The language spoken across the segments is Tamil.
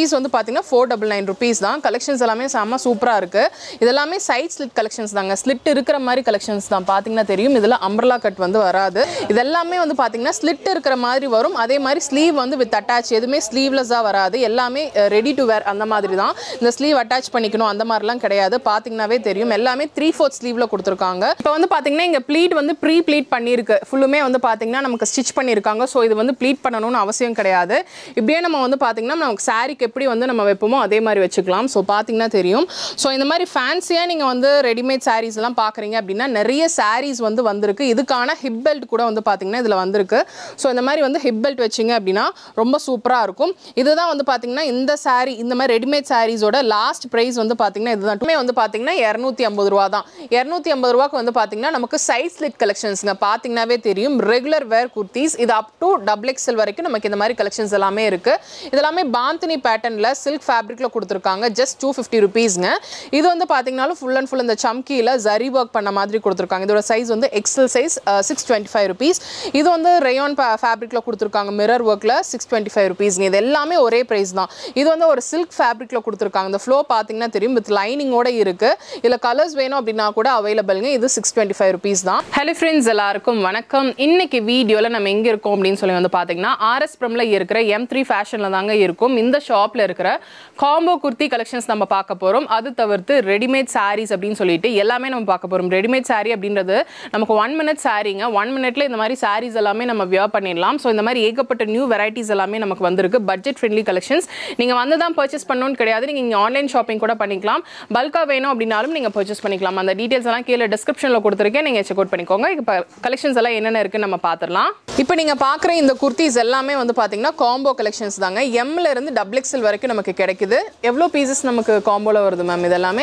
பீஸ் வந்து பார்த்தீங்கன்னா ஃபோர் டபுள் நைன் ருபீஸ் தான் கலெக்ஷன்ஸ் எல்லாமே செம்ம சூப்பராக இருக்குது இதெல்லாமே சைட் ஸ்லிட் கலெக்ஷன்ஸ் தாங்க ஸ்லிட் இருக்கிற மாதிரி கலெக்ஷன்ஸ் தான் பார்த்தீங்கன்னா தெரியும் இதில் அம்பர்லா கட் வந்து வராது இதெல்லாமே வந்து பார்த்தீங்கன்னா ஸ்லிட் இருக்கிற மாதிரி வரும் அதே மாதிரி ஸ்லீவ் வந்து வித் அட்டாச் எதுவுமே ஸ்லீவ்லெஸ்ஸாக வராது எல்லாமே ரெடி டு வேர் அந்த மாதிரி தான் இந்த ஸ்லீவ் அட்டாச் பண்ணிக்கணும் அந்த மாதிரிலாம் கிடையாது பார்த்தீங்கன்னாவே தெரியும் எல்லாமே த்ரீ ஃபோர்த் ஸ்லீவில் கொடுத்துருக்காங்க இப்போ வந்து பார்த்தீங்கன்னா இங்கே ப்ளீட் வந்து ப்ரீ ப்ளீட் பண்ணியிருக்கு ஃபுல்லுமே வந்து பார்த்தீங்கன்னா நமக்கு ஸ்டிச் பண்ணியிருக்காங்க ஸோ இது வந்து ப்ளீட் பண்ணணும்னு அவசியம் கிடையாது இப்படியே நம்ம வந்து பார்த்தீங்கன்னா நமக்கு சாரிக்கு எப்படி வந்து நம்ம வைப்போமோ அதே மாதிரி வச்சுக்கலாம் ஸோ பார்த்தீங்கன்னா தெரியும் ஸோ இந்த மாதிரி ஃபேன்சியாக நீங்கள் வந்து ரெடிமேட் சாரீஸ் எல்லாம் பார்க்குறீங்க அப்படின்னா நிறைய சாரீஸ் வந்து வந்திருக்கு இதுக்கான ஹிப் பெல்ட் கூட வந்து பார்த்தீங்கன்னா இதில் வந்திருக்கு ஸோ இந்த மாதிரி வந்து ஹிப் பெல்ட் வச்சிங்க அப்படின்னா ரொம்ப சூப்பராக இருக்கும் இதுதான் வந்து பார்த்தீங்கன்னா இந்த saree இந்த மாதிரி ரெடிமேட் சாரீஸோட லாஸ்ட் ப்ரைஸ் வந்து பார்த்தீங்கன்னா இதுதான் மட்டுமே வந்து பார்த்தீங்கன்னா இரநூத்தி ஐம்பது ரூபா தான் இரநூத்தி ஐம்பது ரூபாக்கு வந்து பார்த்தீங்கன்னா நமக்கு சைஸ் ஸ்லிட் கலெக்ஷன்ஸ்ங்க பார்த்தீங்கன்னாவே தெரியும் ரெகுலர் வேர் குர்த்திஸ் இது அப் டு டபுள் எக்ஸல் வரைக்கும் நமக்கு இந்த மாதிரி கலெக்ஷன்ஸ் எல்லாமே இருக்கு இது எல்லாமே பாந்தினி பேட்டர்னில் சில்க் ஃபேப்ரிக்ல கொடுத்துருக்காங்க ஜஸ்ட் டூ ஃபிஃப்டி ருபீஸ்ங்க இது வந்து பார்த்தீங்கன்னாலும் ஃபுல் அண்ட் ஃபுல் இந்த சம்கியில் ஜரி ஒர்க் பண்ண மாதிரி கொடுத்துருக்காங்க இதோட சைஸ் வந்து XL size six twenty five rupees இது வந்து ரேயான் ஃபேப்ரிக்ல கொடுத்துருக்காங்க மிரர் ஒர்க்கில் சிக்ஸ் டுவெண்ட்டி ஃபைவ் ருபீஸ்ங்க இது எல்லாமே ஒரே ப்ரைஸ் தான் இது வந்து ஒரு சில்க் ஃபேப்ரிக்ல கொடுத்துருக்காங்க இந்த ஃப்ளோ பார்த்தீங்கன்னா தெரியும் வித் லைனிங்கோட இருக்கு இதில் கலர்ஸ் வேணும் அப்படின்னா கூட அவைலபிள்ங்க இது சிக்ஸ் டுவெண்ட்டி ஃபைவ் ருபீஸ் தான் ஹலோ ஃப்ரெண்ட்ஸ் எல்லாருக்கும் வணக்கம் இன்னைக்கு வீடியோவில் நம்ம எங்கே இருக்கோம் அப்படின்னு சொல்லி வந்து பார்த்தீங்கன்னா ஆர்எஸ் பிரம்ல இருக்கிற எம் த்ரீ ஃபேஷனில் தாங்க இருக்கும் இந்த ஷாப்பில் இருக்கிற காம்போ குர்த்தி கலெக்ஷன்ஸ் நம்ம பார்க்க போகிறோம் அது தவிர்த்து ரெடிமேட் சாரீஸ் அப்படின்னு சொல்லிட்டு எல்லாமே நம்ம பார்க்க போகிறோம் ரெடிமேட் saree அப்படின்றது நமக்கு ஒன் மினிட் சாரீங்க ஒன் மினிட்ல இந்த மாதிரி சாரீஸ் எல்லாமே நம்ம வியர் பண்ணிடலாம் ஸோ இந்த மாதிரி ஏகப்பட்ட நியூ வெரைட்டிஸ் எல்லாமே நமக்கு வந்திருக்கு பட்ஜெட் ஃப்ரெண்ட்லி கலெக்ஷன்ஸ் நீங்கள் வந்து தான் பர்ச்சேஸ் பண்ணணும்னு கிடையாது நீங்கள் இங்கே ஆன்லைன் ஷாப்பிங் கூட பண்ணிக்கலாம் பல்காக வேணும் அப்படின்னாலும் நீங்கள் பர்ச்சேஸ் பண்ணிக்கலாம் அந்த டீட்டெயில்ஸ் எல்லாம் கீழே டிஸ்கிரிப்ஷனில் கொடுத்துருக்கேன் நீங்கள் செக் அவுட் பண்ணிக்கோங்க இப்போ கலெக்ஷன்ஸ் எல்லாம் என்னென்ன இருக்குன்னு நம்ம பார்த்துடலாம் இப்போ நீங்கள் பார்க்குற இந்த குர்த்திஸ் எல்லாமே வந்து பார்த்தீங்கன்னா காம்போ கலெக்ஷன்ஸ் தாங்க எம்ல இருந்து டபுள் எக்ஸல் வரைக்கும் நமக்கு கிடைக்குது எவ்வளோ பீசஸ் நமக்கு காம்போல வருது மேம் இதெல்லாமே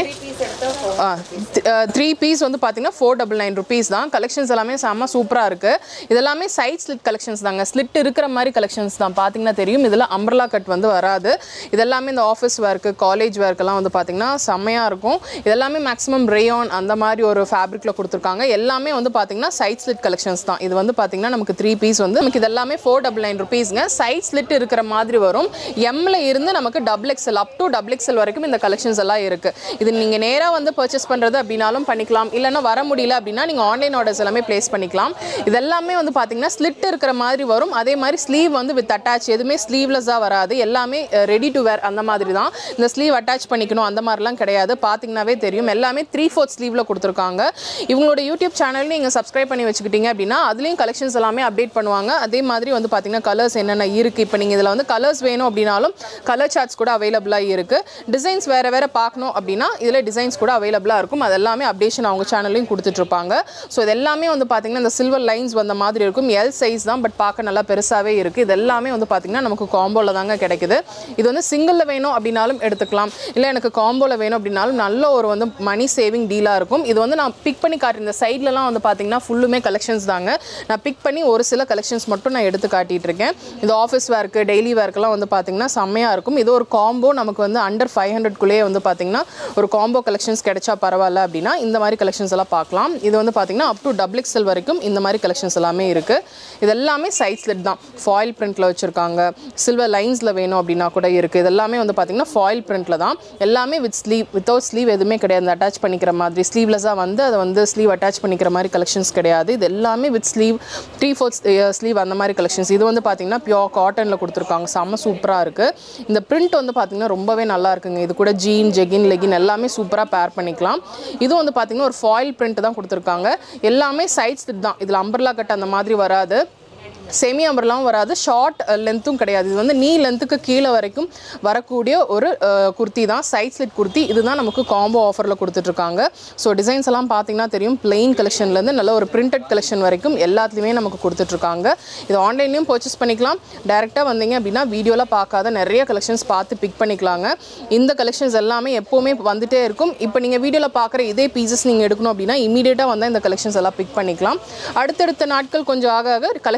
த்ரீ பீஸ் வந்து பார்த்தீங்கன்னா ஃபோர் டபுள் நைன் ருபீஸ் தான் கலெக்ஷன்ஸ் எல்லாமே செம்ம சூப்பராக இருக்குது இதெல்லாமே சைட் ஸ்லிட் கலெக்ஷன்ஸ் தாங்க ஸ்லிட் இருக்கிற மாதிரி கலெக்ஷன்ஸ் தான் பார்த்தீங்கன்னா தெரியும் இதில் அம்பர்லா கட் வந்து வராது இதெல்லாமே இந்த ஆஃபீஸ் ஒர்க்கு காலேஜ் ஒர்க்கெல்லாம் வந்து பார்த்தீங்கன்னா செம்மையாக இருக்கும் இதெல்லாமே மேக்ஸிமம் ரேயான் அந்த மாதிரி ஒரு ஃபேப்ரிக்கில் கொடுத்துருக்காங்க எல்லாமே வந்து பார்த்தீங்கன்னா சைட் ஸ்லிட் கலெக்ஷன்ஸ் தான் இது வந்து பார்த்தீங்கன்னா நமக்கு த்ரீ பீஸ் வந்து நமக்கு இது எல்லாமே ஃபோர் டபுள் நைன் ருபீஸ்ங்க சைட் ஸ்லிட் இருக்கிற மாதிரி வரும் எம்ல இருந்து நமக்கு double XL up to double XL வரைக்கும் இந்த கலெக்ஷன்ஸ் எல்லாம் இருக்கு இது நீங்க நேரா வந்து பர்ச்சேஸ் பண்றது அப்படின்னாலும் பண்ணிக்கலாம் இல்லைன்னா வர முடியல அப்படின்னா நீங்க ஆன்லைன் ஆர்டர்ஸ் எல்லாமே பிளேஸ் பண்ணிக்கலாம் இது எல்லாமே வந்து பாத்தீங்கன்னா ஸ்லிட் இருக்கிற மாதிரி வரும் அதே மாதிரி ஸ்லீவ் வந்து வித் அட்டாச் எதுவுமே ஸ்லீவ்லெஸ்ஸாக வராது எல்லாமே ரெடி டு வேர் அந்த மாதிரி தான் இந்த ஸ்லீவ் அட்டாச் பண்ணிக்கணும் அந்த மாதிரிலாம் கிடையாது பார்த்தீங்கன்னாவே தெரியும் எல்லாமே த்ரீ ஃபோர்த் ஸ்லீவில் கொடுத்துருக்காங்க இவங்களோட யூடியூப் சேனல் நீங்கள் சப்ஸ்கிரைப் பண்ணி வச்சுக்கிட்டீங்க அப்படின்னா அதுலேயும் கலெக்ஷன்ஸ் எல்லாமே அப்டேட் பண்ணுவாங்க அதே மாதிரி வந்து பார்த்தீங்கன்னா கலர்ஸ் என்னென்ன இருக்குது இப்போ நீங்கள் இதில் வந்து கலர்ஸ் வேணும் அப்படின்னாலும் கலர் சார்ட்ஸ் கூட அவைலபிளாக இருக்குது டிசைன்ஸ் வேறு வேறு பார்க்கணும் அப்படின்னா இதில் டிசைன்ஸ் கூட அவைலபிளாக இருக்கும் அது எல்லாமே அப்டேஷன் அவங்க சேனல்லையும் கொடுத்துட்ருப்பாங்க ஸோ இது எல்லாமே வந்து பார்த்தீங்கன்னா இந்த சில்வர் லைன்ஸ் வந்த மாதிரி இருக்கும் எல் சைஸ் தான் பட் பார்க்க நல்லா பெருசாகவே இருக்குது இது எல்லாமே வந்து பார்த்தீங்கன்னா நமக்கு காம்போவில் தாங்க கிடைக்குது இது வந்து சிங்கிளில் வேணும் அப்படின்னாலும் எடுத்துக்கலாம் இல்லை எனக்கு காம்போவில் வேணும் அப்படின்னாலும் நல்ல ஒரு வந்து மணி சேவிங் டீலாக இருக்கும் இது வந்து நான் பிக் பண்ணி காட்டுறேன் இந்த சைட்லலாம் வந்து பார்த்தீங்கன்னா ஃபுல்லுமே கலெக்ஷன்ஸ் தாங்க நான் பிக் பண்ணி ஒரு சில கலெக்ஷன்ஸ் மட்டும் நான் எடுத்து காட்டிட்டு இருக்கேன் இது ஆஃபீஸ் வேர்க்கு டெய்லி வேர்க்கெல்லாம் வந்து பார்த்தீங்கன்னா செம்மையாக இருக்கும் இது ஒரு காம்போ நமக்கு வந்து அண்டர் ஃபைவ் ஹண்ட்ரட்குள்ளேயே வந்து பார்த்தீங்கன்னா ஒரு காம்போ கலெக்ஷன்ஸ் கிடைச்சா பரவாயில்ல அப்படின்னா இந்த மாதிரி கலெக்ஷன்ஸ் எல்லாம் பார்க்கலாம் இது வந்து பார்த்தீங்கன்னா அப் டு டபுள் எக்ஸல் வரைக்கும் இந்த மாதிரி கலெக்ஷன்ஸ் எல்லாமே இருக்குது இது எல்லாமே சைட் ஸ்லிட் தான் ஃபாயில் பிரிண்ட்டில் வச்சுருக்காங்க சில்வர் லைன்ஸில் வேணும் அப்படின்னா கூட இருக்குது இது எல்லாமே வந்து பார்த்தீங்கன்னா ஃபாயில் பிரிண்ட்டில் தான் எல்லாமே வித் ஸ்லீவ் வித்தவுட் ஸ்லீவ் எதுவுமே கிடையாது அட்டாச் பண்ணிக்கிற மாதிரி ஸ்லீவ்லெஸ்ஸாக வந்து அதை வந்து ஸ்லீவ் அட்டாச் பண்ணிக்கிற மாதிரி கலெக்ஷன்ஸ் கிடையாது இது எல்லாமே with sleeve three fourth sleeve அந்த மாதிரி கலெக்ஷன்ஸ் இது வந்து பார்த்தீங்கன்னா பியோர் காட்டனில் கொடுத்துருக்காங்க செம்ம சூப்பராக இருக்குது இந்த பிரிண்ட் வந்து பார்த்தீங்கன்னா ரொம்பவே நல்லா இருக்குங்க இது கூட ஜீன் ஜெகின் லெகின் எல்லாமே சூப்பராக பேர் பண்ணிக்கலாம் இது வந்து பார்த்தீங்கன்னா ஒரு ஃபாயில் பிரிண்ட் தான் கொடுத்துருக்காங்க எல்லாமே சைட்ஸ் தான் இதில் அம்பர்லா கட் அந்த மாதிரி வராது செமி அம்பர்லாம் வராது ஷார்ட் லென்த்தும் கிடையாது இது வந்து நீ லென்த்துக்கு கீழே வரைக்கும் வரக்கூடிய ஒரு அஹ், குர்த்தி தான் சைட் ஸ்லிட் குர்த்தி இதுதான் நமக்கு காம்போ ஆஃபரில் கொடுத்துட்ருக்காங்க ஸோ டிசைன்ஸ் எல்லாம் பார்த்தீங்கன்னா தெரியும் பிளெயின் கலெக்ஷன்லேருந்து நல்ல ஒரு பிரிண்டட் கலெக்ஷன் வரைக்கும் எல்லாத்துலேயுமே நமக்கு கொடுத்துட்ருக்காங்க இது ஆன்லைன்லேயும் பர்ச்சேஸ் பண்ணிக்கலாம் டேரெக்டாக வந்தீங்க அப்படின்னா வீடியோவில் பார்க்காத நிறைய கலெக்ஷன்ஸ் பார்த்து பிக் பண்ணிக்கலாங்க இந்த கலெக்ஷன்ஸ் எல்லாமே எப்போவுமே வந்துட்டே இருக்கும் இப்போ நீங்கள் வீடியோவில் பார்க்குற இதே பீசஸ் நீங்கள் எடுக்கணும் அப்படின்னா இமீடியட்டாக வந்தால் இந்த கலெக்ஷன்ஸ் எல்லாம் பிக் பண்ணிக்கலாம் அடுத்தடுத்த நாட்கள் கொஞ்சம் ஆக ஆக கலெக்ஷன்ஸ் மாறும்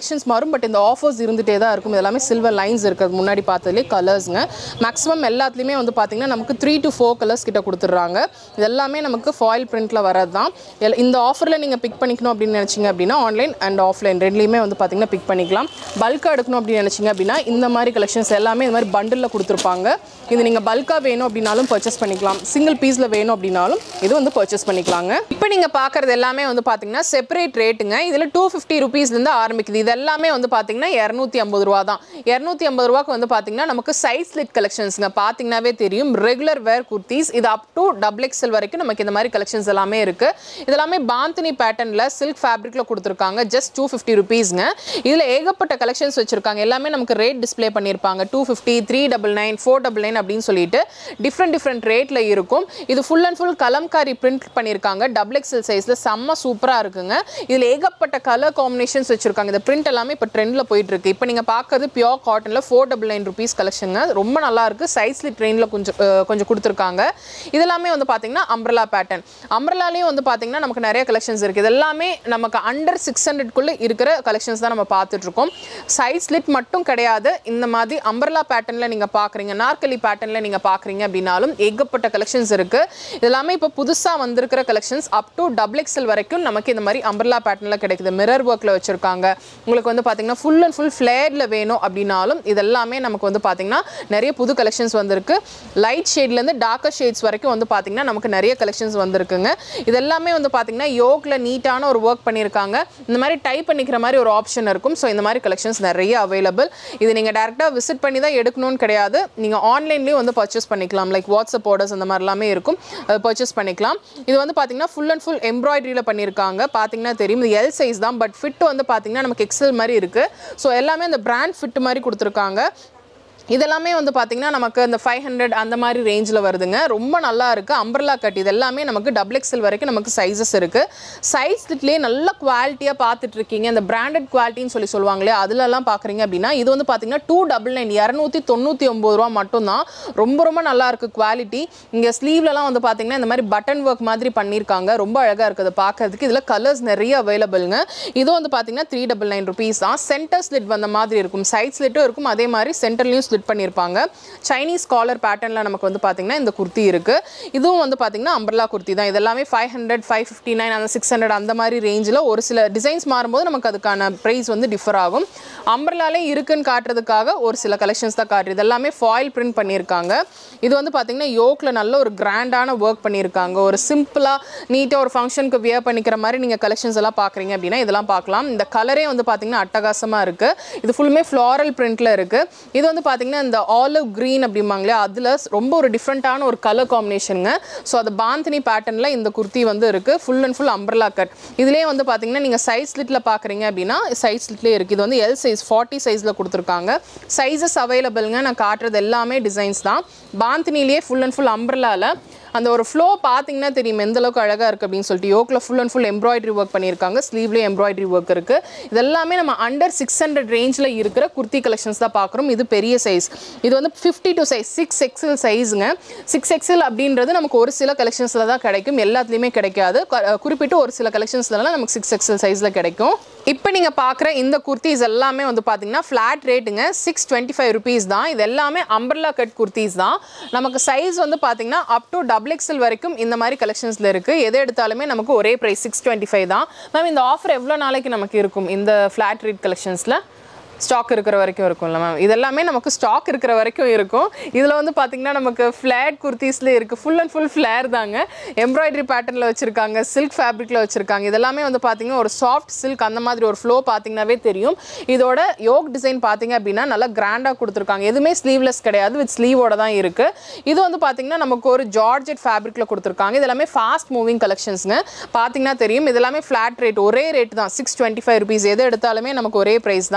வரும் பட் இந்த ஆஃபர்ஸ் இருந்துகிட்டே தான் இருக்கும் இது எல்லாமே சில்வர் லைன்ஸ் இருக்கிறது முன்னாடி பார்த்ததுலேயே கலர்ஸுங்க மேக்ஸிமம் எல்லாத்துலேயுமே வந்து பார்த்திங்கன்னா நமக்கு த்ரீ டு ஃபோர் கலர்ஸ் கிட்ட கொடுத்துட்றாங்க இது எல்லாமே நமக்கு ஃபாயில் பிரிண்ட்டில் வரது தான் எல்- இந்த ஆஃபரில் நீங்கள் பிக் பண்ணிக்கணும் அப்படின்னு நினச்சிங்க அப்படின்னா ஆன்லைன் அண்ட் ஆஃப்லைன் ரெண்டுலேயுமே வந்து பார்த்திங்கன்னா பிக் பண்ணிக்கலாம் பல்காக எடுக்கணும் அப்படின்னு நினச்சிங்க அப்படின்னா இந்த மாதிரி கலெக்ஷன்ஸ் எல்லாமே இந்த மாதிரி பண்டிலில் கொடுத்துருப்பாங்க இது நீங்கள் பல்காக வேணும் அப்படின்னாலும் பர்ச்சேஸ் பண்ணிக்கலாம் சிங்கிள் பீஸில் வேணும் அப்படின்னாலும் இது வந்து பர்ச்சேஸ் பண்ணிக்கலாங்க இப்போ நீங்கள் பார்க்குறது எல்லாமே வந்து பார்த்தீங்கன்னா செப்பரேட் ரேட்டுங்க இதில் டூ ஃபிஃப்டி ருபீஸ்லேருந்து ஆரம்பிக்குது இது எல்லாமே வந்து பார்த்தீங்கன்னா இரநூத்தி ஐம்பது ரூபா தான் இரநூத்தி ஐம்பது ரூபாக்கு வந்து பார்த்தீங்கன்னா நமக்கு சைஸ் லிட் கலெக்ஷன்ஸுங்க பார்த்தீங்கன்னாவே தெரியும் ரெகுலர் வேர் குர்த்திஸ் இது அப் டு டபுள் எக்ஸல் வரைக்கும் நமக்கு இந்த மாதிரி கலெக்ஷன்ஸ் எல்லாமே இருக்குது இது எல்லாமே பாந்தினி பேட்டர்னில் சில்க் ஃபேப்ரிக்கில் கொடுத்துருக்காங்க ஜஸ்ட் டூ ஃபிஃப்டி ருபீஸ்ங்க இதில் ஏகப்பட்ட கலெக்ஷன்ஸ் வச்சுருக்காங்க எல்லாமே நமக்கு ரேட் டிஸ்ப்ளே பண்ணியிருப்பாங்க two fifty three double nine four double nine அப்படின்னு சொல்லிட்டு டிஃப்ரெண்ட் டிஃப்ரெண்ட் ரேட்டில் இருக்கும் இது full and full Kalamkari print பண்ணியிருக்காங்க டபுள் எக்ஸல் சைஸில் செம்ம சூப்பராக இருக்குங்க இதில் ஏகப்பட்ட கலர் காம்பினேஷன்ஸ் வச்சுருக்காங்க இந்த பிரிண்ட் எல்லாமே இப்போ ட்ரெண்டில் போயிட்டு இருக்கு இப்போ நீங்கள் பார்க்கறது பியோர் காட்டனில் ஃபோர் டபுள் நைன் ருபீஸ் கலெக்ஷனுங்க ரொம்ப நல்லா இருக்கு சைஸ்லி ட்ரெயினில் கொஞ்சம் அஹ், கொஞ்சம் கொடுத்துருக்காங்க இதெல்லாமே வந்து பார்த்தீங்கன்னா அம்ரலா பேட்டர்ன் அம்ரலாலையும் வந்து பார்த்தீங்கன்னா நமக்கு நிறைய கலெக்ஷன்ஸ் இருக்குது இது எல்லாமே நமக்கு அண்டர் சிக்ஸ் ஹண்ட்ரட்குள்ளே இருக்கிற கலெக்ஷன்ஸ் தான் நம்ம பார்த்துட்டு இருக்கோம் சைஸ் லிட் மட்டும் கிடையாது இந்த மாதிரி அம்பர்லா பேட்டர்னில் நீங்கள் பார்க்குறீங்க நாற்கலி பேட்டர்னில் நீங்கள் பார்க்குறீங்க அப்படின்னாலும் ஏகப்பட்ட கலெக்ஷன்ஸ் இருக்குது இதெல்லாமே இப்போ புதுசாக வந்திருக்கிற collections up to double XL வரைக்கும் நமக்கு இந்த மாதிரி அம்பர்லா பேட்டர்னில் கிடைக்குது மிரர் ஒர்க்கில் வச்சுருக்காங்க உங்களுக்கு வந்து பார்த்தீங்கன்னா ஃபுல் அண்ட் ஃபுல் ஃப்ளேரில் வேணும் அப்படின்னாலும் இதெல்லாமே நமக்கு வந்து பார்த்தீங்கன்னா நிறைய புது கலெக்ஷன்ஸ் வந்திருக்கு லைட் ஷேட்லேருந்து டார்க்கர் ஷேட்ஸ் வரைக்கும் வந்து பார்த்தீங்கன்னா நமக்கு நிறைய கலெக்ஷன்ஸ் வந்திருக்குங்க இது எல்லாமே வந்து பார்த்தீங்கன்னா யோக்கில் நீட்டான ஒரு ஒர்க் பண்ணியிருக்காங்க இந்த மாதிரி டைப் பண்ணிக்கிற மாதிரி ஒரு ஆப்ஷன் இருக்கும் ஸோ இந்த மாதிரி கலெக்ஷன்ஸ் நிறைய அவைலபிள் இது நீங்கள் டேரெக்டாக விசிட் பண்ணி தான் எடுக்கணும்னு கிடையாது நீங்கள் ஆன்லைன்லேயும் வந்து பர்ச்சேஸ் பண்ணிக்கலாம் லைக் வாட்ஸ்அப் ஆர்டர்ஸ் அந்த மாதிரி எல்லாமே இருக்கும் பர்ச்சேஸ் பண்ணிக்கலாம் இது வந்து பார்த்தீங்கன்னா ஃபுல் அண்ட் ஃபுல் எம்ப்ராய்டரியில் பண்ணியிருக்காங்க பார்த்தீங்கன்னா தெரியும் இது எல் சைஸ் தான் பட் ஃபிட் வந்து பார்த்தீங்கன்னா நமக்கு எக்ஸல் மாதிரி இருக்குது ஸோ எல்லாமே இந்த பிராண்ட் ஃபிட் மாதிரி கொடுத்துருக்காங்க இதெல்லாமே வந்து பார்த்தீங்கன்னா நமக்கு அந்த ஃபைவ் ஹண்ட்ரட் அந்த மாதிரி ரேஞ்சில் வருதுங்க ரொம்ப நல்லா இருக்குது அம்பர்லா கட் இது எல்லாமே நமக்கு டபுள் எக்ஸல் வரைக்கும் நமக்கு சைஸஸ் இருக்குது சைஸ்லேயே நல்ல குவாலிட்டியாக பார்த்துட்டு இருக்கீங்க இந்த பிராண்டட் குவாலிட்டின்னு சொல்லி சொல்லுவாங்களே அதுலலாம் பார்க்குறீங்க அப்படின்னா இது வந்து பார்த்தீங்கன்னா டூ டபுள் நைன் இரநூத்தி தொண்ணூற்றி ஒம்பது ரூபா மட்டும்தான் ரொம்ப ரொம்ப நல்லா இருக்குது குவாலிட்டி இங்கே ஸ்லீவ்லலாம் வந்து பார்த்தீங்கன்னா இந்த மாதிரி பட்டன் ஒர்க் மாதிரி பண்ணியிருக்காங்க ரொம்ப அழகாக இருக்குது பார்க்கறதுக்கு இதில் கலர்ஸ் நிறைய அவைலபிள்ங்க இது வந்து பார்த்தீங்கன்னா த்ரீ டபுள் நைன் ருபீஸ் தான் சென்டர் ஸ்லிட் வந்த மாதிரி இருக்கும் சைட் ஸ்லிட்டும் இருக்கும் அதே மாதிரி சென்டர்லையும் ஸ்லிட் பண்ணியிருப்பாங்க சைனீஸ் காலர் பேட்டர்னில் நமக்கு வந்து பார்த்தீங்கன்னா இந்த குர்த்தி இருக்குது இதுவும் வந்து பார்த்தீங்கன்னா அம்பர்லா குர்த்தி தான் இதெல்லாமே five hundred five fifty nine அந்த சிக்ஸ் ஹண்ட்ரட் அந்த மாதிரி ரேஞ்சில் ஒரு சில டிசைன்ஸ் மாறும்போது நமக்கு அதுக்கான ப்ரைஸ் வந்து டிஃபர் ஆகும் அம்பர்லாலே இருக்குன்னு காட்டுறதுக்காக ஒரு சில கலெக்ஷன்ஸ் தான் காட்டுறது எல்லாமே ஃபாயில் பிரிண்ட் பண்ணியிருக்காங்க இது வந்து பார்த்தீங்கன்னா யோக்கில் நல்ல ஒரு கிராண்டான ஒர்க் பண்ணியிருக்காங்க ஒரு சிம்பிளாக நீட்டாக ஒரு ஃபங்க்ஷனுக்கு வியர் பண்ணிக்கிற மாதிரி நீங்கள் கலெக்ஷன்ஸ் எல்லாம் பார்க்குறீங்க அப்படின்னா இதெல்லாம் பார்க்கலாம் இந்த கலரே வந்து பார்த்தீங்கன்னா அட்டகாசமாக இருக்குது இது ஃபுல்லுமே ஃப்ளாரல் பிரிண்ட்டில் இருக்குது இது வந்து பார்த்தீங்கன்னா இந்த ஆலிவ் க்ரீன் அப்படிம்பாங்களே அதில் ரொம்ப ஒரு டிஃப்ரெண்ட்டான ஒரு கலர் காம்பினேஷனுங்க ஸோ அது பாந்தினி பேட்டர்னில் இந்த குர்த்தி வந்து இருக்குது full and full umbrella cut இதுலேயே வந்து பார்த்தீங்கன்னா நீங்கள் சைஸ் லிட்டில் பார்க்குறீங்க அப்படின்னா சைஸ் லிட்லேயே இருக்குது இது வந்து எல் சைஸ் ஃபார்ட்டி சைஸில் கொடுத்துருக்காங்க சைஸஸ் அவைலபிள்ங்க நான் காட்டுறது எல்லாமே டிசைன்ஸ் தான் பாந்தினிலேயே ஃபுல் அண்ட் ஃபுல் அம்பர்லாவில் அந்த ஒரு ஃப்ளோ பார்த்தீங்கன்னா தெரியும் எந்த அளவுக்கு அழகாக இருக்குது அப்படின்னு சொல்லிட்டு யோக்கில் full and full embroidery work பண்ணியிருக்காங்க ஸ்லீவ்லேயும் எம்ப்ராய்டரி ஒர்க் இருக்குது இது எல்லாமே நம்ம அண்டர் சிக்ஸ் ஹண்ட்ரட் ரேஞ்சில் இருக்கிற குர்த்தி கலெக்ஷன்ஸ் தான் பார்க்குறோம் இது பெரிய சைஸ் இது வந்து fifty two size six XL சைஸுங்க சிக்ஸ் எக்ஸல் அப்படின்றது நமக்கு ஒரு சில கலெக்ஷன்ஸில் தான் கிடைக்கும் எல்லாத்துலேயுமே கிடைக்காது கு- குறிப்பிட்டு ஒரு சில கலெக்ஷன்ஸ்லாம் நமக்கு சிக்ஸ் எக்ஸல் சைஸில் கிடைக்கும் இப்போ நீங்கள் பார்க்குற இந்த குர்த்திஸ் எல்லாமே வந்து பார்த்தீங்கன்னா ஃப்ளாட் ரேட்டுங்க சிக்ஸ் டுவெண்ட்டி ஃபைவ் ருபீஸ் தான் இது எல்லாமே அம்பர்லா கட் குர்த்திஸ் தான் நமக்கு சைஸ் வந்து பார்த்தீங்கன்னா அப் டு டபுள் எக்ஸல் வரைக்கும் இந்த மாதிரி கலெக்ஷன்ஸில் இருக்குது எது எடுத்தாலுமே நமக்கு ஒரே ப்ரைஸ் சிக்ஸ் டுவெண்ட்டி ஃபைவ் தான் மேம் இந்த ஆஃபர் எவ்வளோ நாளைக்கு நமக்கு இருக்கும் இந்த ஃப்ளாட் ரேட் கலெக்ஷன்ஸில் ஸ்டாக் இருக்கிற வரைக்கும் இருக்கும்ல மேம் இதெல்லாமே நமக்கு ஸ்டாக் இருக்கிற வரைக்கும் இருக்கும் இதில் வந்து பார்த்தீங்கன்னா நமக்கு ஃப்ளேட் குர்த்திஸில் இருக்குது ஃபுல் அண்ட் ஃபுல் ஃப்ளேர் தாங்க எம்ப்ராய்டரி பேட்டர்னில் வச்சுருக்காங்க சில்க் ஃபேப்ரிக்கில் வச்சுருக்காங்க இதெல்லாமே வந்து பார்த்தீங்கன்னா ஒரு சாஃப்ட் சில்க் அந்த மாதிரி ஒரு ஃப்ளோ பார்த்தீங்கன்னாவே தெரியும் இதோட யோக் டிசைன் பார்த்தீங்க அப்படின்னா நல்லா கிராண்டாக கொடுத்துருக்காங்க எதுவுமே ஸ்லீவ்லெஸ் கிடையாது வித் ஸ்லீவோட தான் இருக்குது இது வந்து பார்த்தீங்கன்னா நமக்கு ஒரு ஜார்ஜெட் ஃபேப்ரிக்கில் கொடுத்துருக்காங்க இது எல்லாமே ஃபாஸ்ட் மூவிங் கலெக்ஷன்ஸுங்க பார்த்தீங்கன்னா தெரியும் இது எல்லாமே ஃப்ளாட் ரேட் ஒரே ரேட் தான் சிக்ஸ் டுவெண்ட்டி ஃபைவ் ருபீஸ் எது எடுத்தாலுமே நமக்கு ஒரே ப்ரைஸ் தான்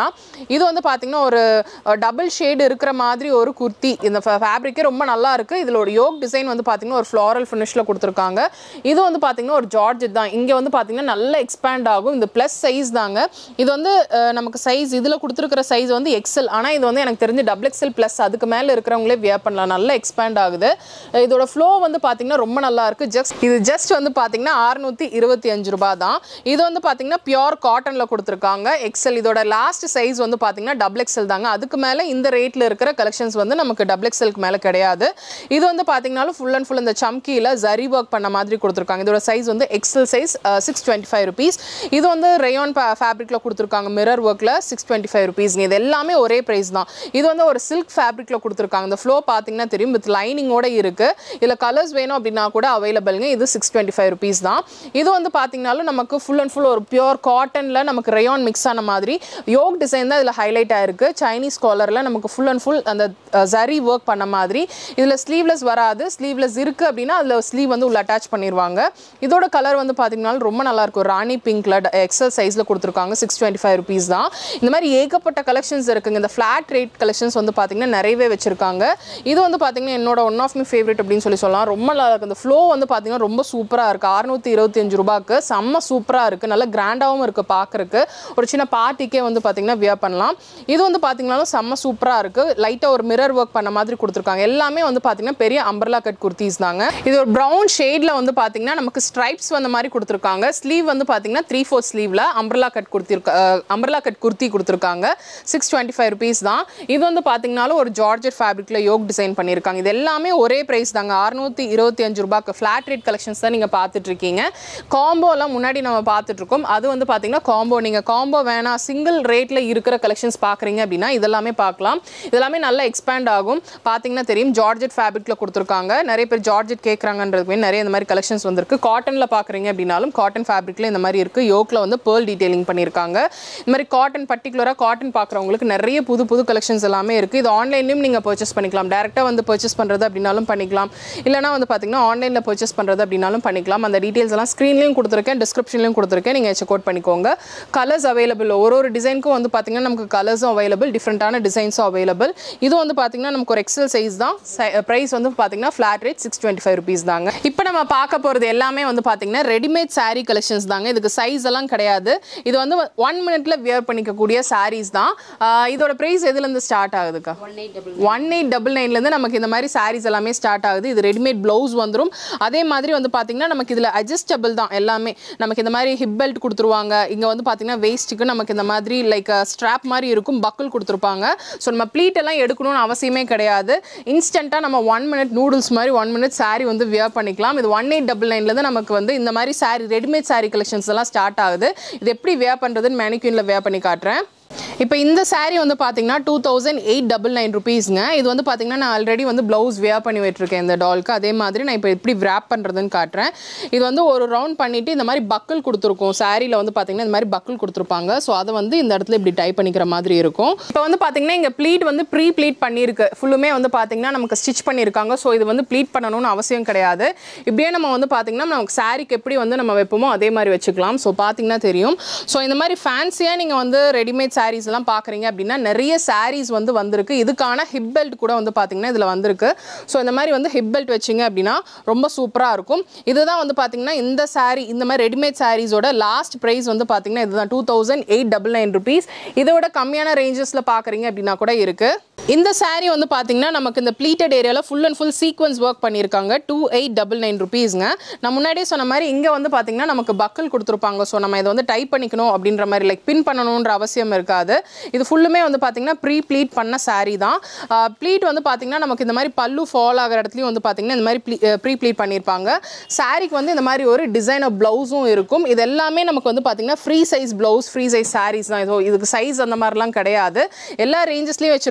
இது வந்து பார்த்தீங்கன்னா ஒரு டபுள் ஷேடு இருக்கிற மாதிரி ஒரு குர்த்தி இந்த ஃபேப்ரிக்கே ரொம்ப நல்லா இருக்குது இதில் ஒரு யோக் டிசைன் வந்து பார்த்தீங்கன்னா ஒரு ஃப்ளாரல் ஃபினிஷில் கொடுத்துருக்காங்க இது வந்து பார்த்தீங்கன்னா ஒரு ஜார்ஜெட் தான் இங்கே வந்து பார்த்தீங்கன்னா நல்ல எக்ஸ்பேண்ட் ஆகும் இந்த ப்ளஸ் சைஸ் தாங்க இது வந்து அஹ், நமக்கு சைஸ் இதில் கொடுத்துருக்கிற சைஸ் வந்து எக்ஸல் ஆனால் இது வந்து எனக்கு தெரிஞ்சு டபுள் எக்ஸல் ப்ளஸ் அதுக்கு மேலே இருக்கிறவங்களே வியர் பண்ணலாம் நல்லா எக்ஸ்பேண்ட் ஆகுது அஹ், இதோட ஃப்ளோ வந்து பார்த்தீங்கன்னா ரொம்ப நல்லா இருக்கு ஜஸ்ட் இது ஜஸ்ட் வந்து பார்த்தீங்கன்னா அறுநூத்தி இருபத்தி அஞ்சு ரூபாய் தான் இது வந்து பார்த்தீங்கன்னா பியோர் காட்டனில் கொடுத்துருக்காங்க எக்ஸல் இதோட லாஸ்ட் சைஸ் வந்து பார்த்தீங்கன்னா டபுள் எக்ஸல் தாங்க அதுக்கு மேலே இந்த ரேட்டில் இருக்கிற கலெக்ஷன்ஸ் வந்து நமக்கு டபுள் எக்ஸலுக்கு மேலே கிடையாது இது வந்து பார்த்தீங்கன்னாலும் ஃபுல் அண்ட் ஃபுல் இந்த சம்கியில் ஜரி ஒர்க் பண்ண மாதிரி கொடுத்துருக்காங்க இதோட சைஸ் வந்து XL size six twenty five rupees இது வந்து ரேயான் ஃபேப்ரிக்கில் கொடுத்துருக்காங்க மிரர் ஒர்க்கில் சிக்ஸ் டுவெண்ட்டி ஃபைவ் ருபீஸ்ங்க இது எல்லாமே ஒரே ப்ரைஸ் தான் இது வந்து ஒரு சில்க் ஃபேப்ரிக்கில் கொடுத்துருக்காங்க இந்த ஃப்ளோ பார்த்தீங்கன்னா தெரியும் வித் லைனிங்கோட இருக்குது இதில் கலர்ஸ் வேணும் அப்படின்னா கூட அவைலபிள்ங்க இது சிக்ஸ் டுவெண்ட்டி ஃபைவ் ருபீஸ் தான் இது வந்து பார்த்தீங்கனாலும் நமக்கு ஃபுல் அண்ட் ஃபுல் ஒரு பியூர் காட்டனில் நமக்கு ரேயான் மிக்ஸ் ஆன மாதிரி யோக் டிசைன் தான் இதில் ஹைலைட் ஆயிருக்கு சைனீஸ் காலரில் நமக்கு ஃபுல் அண்ட் ஃபுல் அந்த ஜரி ஒர்க் பண்ண மாதிரி இதில் ஸ்லீவ்லெஸ் வராது ஸ்லீவ்லெஸ் இருக்குது அப்படின்னா அதில் ஸ்லீவ் வந்து உள்ள அட்டாச் பண்ணிடுவாங்க இதோட கலர் வந்து பார்த்தீங்கன்னா ரொம்ப நல்லா இருக்கும் ராணி பிங்க்ல எக்ஸல் சைஸில் கொடுத்துருக்காங்க சிக்ஸ் டுவெண்ட்டி ஃபைவ் ருபீஸ் தான் இந்த மாதிரி ஏகப்பட்ட கலெக்ஷன்ஸ் இருக்குங்க இந்த ஃப்ளாட் ரேட் கலெக்ஷன்ஸ் வந்து பார்த்தீங்கன்னா நிறையவே வச்சிருக்காங்க இது வந்து பார்த்தீங்கன்னா என்னோட ஒன் ஆஃப் மை ஃபேவரட் அப்படின்னு சொல்லி சொல்லலாம் ரொம்ப நல்லா இருக்கு இந்த ஃப்ளோ வந்து பார்த்தீங்கன்னா ரொம்ப சூப்பராக இருக்குது அறுநூத்தி இருபத்தி அஞ்சு ரூபாய்க்கு செம்ம சூப்பராக இருக்குது நல்ல கிராண்டாகவும் இருக்குது பார்க்கறக்கு ஒரு சின்ன பார்ட்டிக்கே வந்து பார்த்தீங்கன்னா வியர் பண்ணலாம் இது வந்து பார்த்தீங்கன்னாலும் செம்ம சூப்பராக இருக்குது லைட்டாக ஒரு மிரர் ஒர்க் பண்ண மாதிரி கொடுத்துருக்காங்க எல்லாமே வந்து பார்த்தீங்கன்னா பெரிய அம்பர்லா கட் குர்த்திஸ் தாங்க இது ஒரு ப்ரௌன் ஷேடில் வந்து பார்த்தீங்கன்னா நமக்கு ஸ்ட்ரைப்ஸ் வந்த மாதிரி கொடுத்துருக்காங்க ஸ்லீவ் வந்து பார்த்தீங்கன்னா த்ரீ ஃபோர் ஸ்லீவில் அம்பர்லா கட் கொடுத்திருக்க அம்பர்லா கட் குர்த்தி கொடுத்துருக்காங்க சிக்ஸ் டுவெண்ட்டி ஃபைவ் ருபீஸ் தான் இது வந்து பார்த்தீங்கன்னாலும் ஒரு ஜார்ஜெட் ஃபேப்ரிக்கில் யோக் டிசைன் பண்ணியிருக்காங்க இது எல்லாமே ஒரே ப்ரைஸ் தாங்க அறுநூத்தி இருபத்தி அஞ்சு ரூபாய்க்கு ஃப்ளாட் ரேட் கலெக்ஷன்ஸ் தான் நீங்கள் பார்த்துட்டு இருக்கீங்க காம்போலாம் முன்னாடி நம்ம பார்த்துட்டு இருக்கோம் அது வந்து பார்த்தீங்கன்னா காம்போ நீங்கள் காம்போ வேணாம் சிங்கிள் ரேட்டில் இருக்கிற கலெக்ஷன்ஸ் பார்க்குறீங்க அப்படின்னா இதெல்லாமே பார்க்கலாம் இதெல்லாமே நல்லா எக்ஸ்பேண்ட் ஆகும் பார்த்தீங்கன்னா தெரியும் ஜார்ஜெட் ஃபேப்ரிக்கில் கொடுத்துருக்காங்க நிறைய பேர் ஜார்ஜெட் கேட்குறாங்கன்றதுக்கு நிறைய இந்த மாதிரி கலெக்ஷன்ஸ் வந்திருக்கு காட்டனில் பார்க்குறீங்க அப்படின்னாலும் காட்டன் ஃபேப்ரிக்கில் இந்த மாதிரி இருக்குது யோக்கில் வந்து பேர்ல் டீடைலிங் பண்ணியிருக்காங்க இந்த மாதிரி காட்டன் பர்டிகுலராக காட்டன் பார்க்குறவங்களுக்கு நிறைய புது புது கலெக்ஷன்ஸ் எல்லாமே இருக்குது இது ஆன்லைன்லையும் நீங்கள் பர்ச்சேஸ் பண்ணிக்கலாம் டேரெக்டாக வந்து பர்ச்சேஸ் பண்ணுறது அப்படின்னாலும் பண்ணிக்கலாம் இல்லைனா வந்து பார்த்தீங்கன்னா ஆன்லைனில் பர்ச்சேஸ் பண்ணுறது அப்படின்னாலும் பண்ணிக்கலாம் அந்த டீட்டெயில்ஸ் எல்லாம் ஸ்க்ரீன்லையும் கொடுத்துருக்கேன் டிஸ்கிரிப்ஷன்லையும் கொடுத்துருக்கேன் நீங்கள் செக் அவுட் பண்ணிக்கோங்க கலர்ஸ் அவைலபிள் ஒரு ஒரு டிசைனுக்கும் வந்து பார்த்தீங்கன்னா நமக்கு கலர்ஸும் அவைலபிள் டிஃப்ரெண்ட்டான டிசைன்ஸும் அவைலபிள் இது வந்து பார்த்தீங்கன்னா நமக்கு ஒரு எக்ஸல் சைஸ் தான் ப்ரைஸ் வந்து பார்த்தீங்கன்னா flat rate six twenty five rupees தாங்க இப்போ நம்ம பார்க்க போகிறது எல்லாமே வந்து பார்த்தீங்கன்னா ரெடிமேட் saree கலெக்ஷன்ஸ் தாங்க இதுக்கு சைஸ் எல்லாம் கிடையாது இது வந்து ஒன் மினிட்ல வியர் பண்ணிக்கக்கூடிய sarees தான் ஆஹ் இதோட ப்ரைஸ் எதுலேருந்து ஸ்டார்ட் ஆகுதுக்கா ஒன் எயிட் டபுள் நைன்லேருந்து நமக்கு இந்த மாதிரி sarees எல்லாமே ஸ்டார்ட் ஆகுது இது ரெடிமேட் ப்ளவுஸ் வந்துடும் அதே மாதிரி வந்து பார்த்தீங்கன்னா நமக்கு இதில் அட்ஜஸ்டபிள் தான் எல்லாமே நமக்கு இந்த மாதிரி ஹிப் பெல்ட் கொடுத்துருவாங்க இங்கே வந்து பார்த்தீங்கன்னா வேஸ்ட்டுக்கு நமக்கு இந்த மாதிரி லைக் ஸ்ட்ராப் மாதிரி இருக்கும் பக்கிள் கொடுத்துருப்பாங்க ஸோ நம்ம ப்ளீட் எல்லாம் எடுக்கணும்னு அவசியமே கிடையாது இன்ஸ்டண்ட்டாக நம்ம ஒன் மினிட் நூடுல்ஸ் மாதிரி ஒன் மினிட் saree வந்து வியர் பண்ணிக்கலாம் இது ஒன் எயிட் டபுள் நைன்லேருந்து நமக்கு வந்து இந்த மாதிரி saree ரெடிமேட் saree கலெக்ஷன்ஸ் எல்லாம் ஸ்டார்ட் ஆகுது இது எப்படி வியர் பண்ணுறதுன்னு மேனிக்யூனில் வியர் பண்ணி காட்டுறேன் இப்போ இந்த saree வந்து பார்த்தீங்கன்னா two thousand eight double nine ருபீஸ்ங்க இது வந்து பார்த்தீங்கன்னா நான் ஆல்ரெடி வந்து ப்ளவுஸ் வியர் பண்ணி விட்டுருக்கேன் இந்த டால்க்கு அதே மாதிரி நான் இப்போ எப்படி wrap பண்ணுறதுன்னு காட்டுறேன் இது வந்து ஒரு ரவுண்ட் பண்ணிவிட்டு இந்த மாதிரி பக்கிள் கொடுத்துருக்கோம் சாரியில் வந்து பார்த்தீங்கன்னா இந்த மாதிரி பக்கிள் கொடுத்துருப்பாங்க ஸோ அதை வந்து இந்த இடத்துல இப்படி டைப் பண்ணிக்கிற மாதிரி இருக்கும் இப்போ வந்து பார்த்தீங்கன்னா இங்கே ப்ளீட் வந்து ப்ரீ ப்ளீட் பண்ணியிருக்கு ஃபுல்லுமே வந்து பார்த்தீங்கன்னா நமக்கு ஸ்டிச் பண்ணியிருக்காங்க ஸோ இது வந்து ப்ளீட் பண்ணணும்னு அவசியம் கிடையாது இப்படியே நம்ம வந்து பார்த்தீங்கன்னா நமக்கு சாரிக்கு எப்படி வந்து நம்ம வைப்போமோ அதே மாதிரி வச்சுக்கலாம் ஸோ பார்த்தீங்கன்னா தெரியும் ஸோ இந்த மாதிரி ஃபேன்சியாக நீங்கள் வந்து ரெடிமேட் sarees எல்லாம் பார்க்குறீங்க அப்படின்னா நிறைய sarees வந்து வந்திருக்கு இதுக்கான ஹிப் பெல்ட் கூட வந்து பார்த்தீங்கன்னா இதில் வந்திருக்கு ஸோ இந்த மாதிரி வந்து ஹிப் பெல்ட் வச்சிங்க அப்படின்னா ரொம்ப சூப்பராக இருக்கும் இதுதான் வந்து பார்த்தீங்கன்னா இந்த saree இந்த மாதிரி ரெடிமேட் சாரீஸோட லாஸ்ட் ப்ரைஸ் வந்து பார்த்தீங்கன்னா இதுதான் two thousand eight double nine rupees இதோட கம்மியான ரேஞ்சஸில் பார்க்குறீங்க அப்படின்னா கூட இருக்குது இந்த saree வந்து பார்த்தீங்கன்னா நமக்கு இந்த ப்ளீட்டட் ஏரியாவில் full and full sequins work பண்ணியிருக்காங்க டூ எயிட் டபுள் நைன் ருபீஸ்ங்க நான் முன்னாடியே சொன்ன மாதிரி இங்கே வந்து பார்த்தீங்கன்னா நமக்கு பக்கல் கொடுத்துருப்பாங்க ஸோ நம்ம இதை வந்து டைப் பண்ணிக்கணும் அப்படின்ற மாதிரி லைக் பின் பண்ணணுன்ற அவசியம் இருக்காது இது ஃபுல்லுமே வந்து பார்த்தீங்கன்னா ப்ரீ ப்ளீட் பண்ண saree தான் ப்ளீட் வந்து பார்த்தீங்கன்னா நமக்கு இந்த மாதிரி பல்லு ஃபால் ஆகிற இடத்துலையும் வந்து பார்த்தீங்கன்னா இந்த மாதிரி ப்ரீ ப்ளீட் பண்ணியிருப்பாங்க சாரிக்கு வந்து இந்த மாதிரி ஒரு டிசைனர் ப்ளவுஸும் இருக்கும் இது எல்லாமே நமக்கு வந்து பார்த்தீங்கன்னா free size blouse free size sarees தான் இதோ இதுக்கு சைஸ் அந்த மாதிரிலாம் கிடையாது எல்லா ரேஞ்சஸ்லேயும் வச்சுருக்காங்க இதில்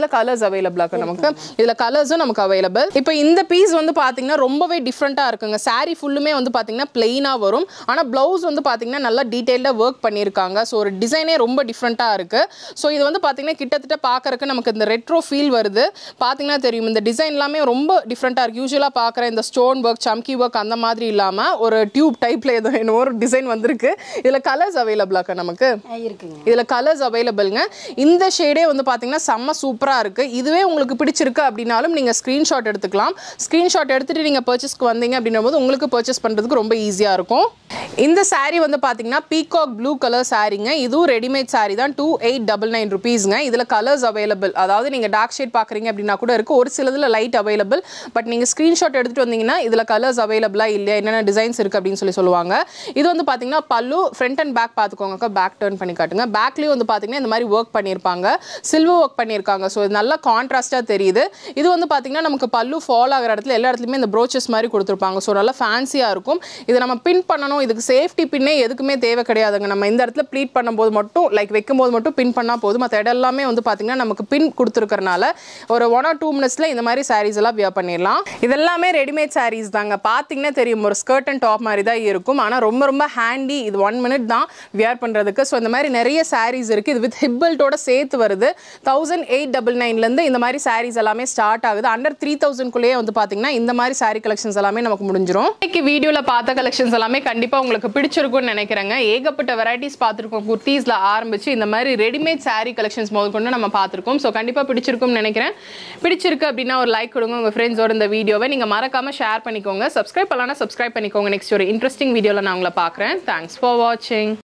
கலர்ஸ் அவைலபிளாக இருக்கு நமக்கு இதில் கலர்ஸும் நமக்கு அவைலபிள் இப்போ இந்த பீஸ் வந்து பார்த்தீங்கன்னா ரொம்பவே டிஃப்ரெண்ட்டாக இருக்குங்க saree ஃபுல்லுமே வந்து பார்த்தீங்கன்னா பிளெயினாக வரும் ஆனால் ப்ளவுஸ் வந்து பார்த்தீங்கன்னா நல்லா டீட்டெயில்டாக ஒர்க் பண்ணியிருக்காங்க ஸோ ஒரு டிசைனே ரொம்ப டிஃப்ரெண்ட்டாக இருக்குது ஸோ இது வந்து பார்த்தீங்கன்னா கிட்டத்தட்ட பார்க்கறக்கு நமக்கு இந்த ரெட்ரோ ஃபீல் வருது பார்த்தீங்கன்னா தெரியும் இந்த டிசைன் எல்லாமே ரொம்ப டிஃப்ரெண்ட்டாக இருக்குது யூஸ்வலாக பார்க்குற இந்த ஸ்டோன் ஒர்க் சம்கி ஒர்க் அந்த மாதிரி இல்லாமல் ஒரு டியூப் டைப்பில் ஏதோ என்ன ஒரு டிசைன் வந்திருக்கு இதில் கலர்ஸ் அவைலபிளாக்கா நமக்கு ஆ, இருக்குங்க இதில் கலர்ஸ் அவைலபிள்ங்க இந்த ஷேடே வந்து பார்த்தீங்கன்னா செம்ம சூப்பராக இருக்குது இதுவே உங்களுக்கு பிடிச்சிருக்கு அப்படின்னாலும் நீங்கள் ஸ்க்ரீன்ஷாட் எடுத்துக்கலாம் ஸ்க்ரீன்ஷாட் எடுத்துகிட்டு நீங்கள் பர்ச்சேஸ்க்கு வந்தீங்க அப்படின்னும் போது உங்களுக்கு பர்ச்சேஸ் பண்ணுறதுக்கு ரொம்ப ஈஸியாக இருக்கும் இந்த saree வந்து பார்த்தீங்கன்னா பீகாக் ப்ளூ கலர் சாரீங்க இதுவும் ரெடிமேட் saree தான் டூ எயிட் டபுள் நைன் ருபீஸ்ங்க இதில் கலர்ஸ் அவைலபிள் அதாவது நீங்கள் டார்க் ஷேட் பார்க்குறீங்க அப்படின்னா கூட இருக்குது ஒரு சிலதில் லைட் அவைலபிள் பட் நீங்கள் ஸ்க்ரீன்ஷாட் எடுத்துகிட்டு வந்தீங்கன்னா இதில் கலர்ஸ் அவைலபிளாக இல்லையா என்னென்ன டிசைன்ஸ் இருக்குது அப்படின்னு சொல்லி சொல்லுவாங்க இது வந்து பார்த்தீங்கன்னா பல்லு ஃப்ரண்ட் அண்ட் பேக் பார்த்துக்கோங்க பேக் டர்ன் பண்ணி காட்டுங்க பேக்லேயும் வந்து பார்த்தீங்கன்னா இந்த மாதிரி ஒர்க் பண்ணியிருப்பாங்க சில்வர் ஒர்க் பண்ணியிருக்காங்க ஸோ இது நல்லா கான்ட்ராஸ்ட்டாக தெரியுது இது வந்து பார்த்தீங்கன்னா நமக்கு பல்லு ஃபால் ஆகிற இடத்துல எல்லா இடத்துலையுமே இந்த ப்ரோச்சஸ் மாதிரி கொடுத்துருப்பாங்க ஸோ நல்லா ஃபேன்சியாக இருக்கும் இதை நம்ம பின் பண்ணணும் இதுக்கு சேஃப்டி பின்னே எதுக்குமே தேவை கிடையாதுங்க நம்ம இந்த இடத்துல ப்ளீட் பண்ணும்போது மட்டும் லைக் வைக்கும்போது மட்டும் பின் பண்ணால் போதும் மற்ற இடம் எல்லாமே வந்து பார்த்தீங்கன்னா நமக்கு பின் கொடுத்துருக்கறனால ஒரு ஒன் ஆர் டூ மினிட்ஸில் இந்த மாதிரி சாரீஸ் எல்லாம் வியர் பண்ணிடலாம் இதெல்லாமே ரெடிமேட் சாரீஸ் தாங்க பார்த்தீங்கன்னா தெரியும் ஒரு ஸ்கர்ட் அண்ட் டாப் மாதிரி தான் இருக்கும் ஆனால் ரொம்ப ரொம்ப ஹேண்டி இது ஒன் மினிட் தான் வியர் பண்ணுறதுக்கு ஸோ இந்த மாதிரி நிறைய சாரீஸ் இருக்குது இது வித் ஹிப்பல்ட்டோட சேர்த்து வருது தௌசண்ட் எயிட் டபுள் நைன்லேருந்து இந்த மாதிரி சாரீஸ் எல்லாமே ஸ்டார்ட் ஆகுது அண்டர் த்ரீ தௌசண்ட்குள்ளேயே வந்து பார்த்தீங்கன்னா இந்த மாதிரி சாரீ கலெக்ஷன்ஸ் எல்லாமே நமக்கு முடிஞ்சிரும் இன்னைக்கு வீடியோவில் பார்த்த கலெக்ஷன்ஸ் எல்லாமே கண்டிப்பாக உங்களுக்கு பிடிச்சிருக்கும்னு நினைக்கிறேங்க ஏகப்பட்ட வெரைட்டிஸ் பார்த்துருக்கோம் குர்த்தீஸில் ஆரம்பிச்சு இந்த மாதிரி ரெடிமேட் saree கலெக்ஷன்ஸ் முதல் கொண்டு நம்ம பார்த்துருக்கோம் ஸோ கண்டிப்பாக பிடிச்சிருக்கும்னு நினைக்கிறேன் பிடிச்சிருக்கு அப்படின்னா ஒரு லைக் கொடுங்க உங்கள் ஃப்ரெண்ட்ஸோட இந்த வீடியோவை நீங்கள் மறக்காம ஷேர் பண்ணிக்கோங்க சப்ஸ்கிரைப் பண்ணலாம்னா சப்ஸ்கிரைப் பண்ணிக்கோங்க நெக்ஸ்ட் ஒரு இன்ட்ரெஸ்டிங் வீடியோவில் நான் உங்களை பார்க்குறேன் தேங்க்ஸ் ஃபார் வாட்சிங்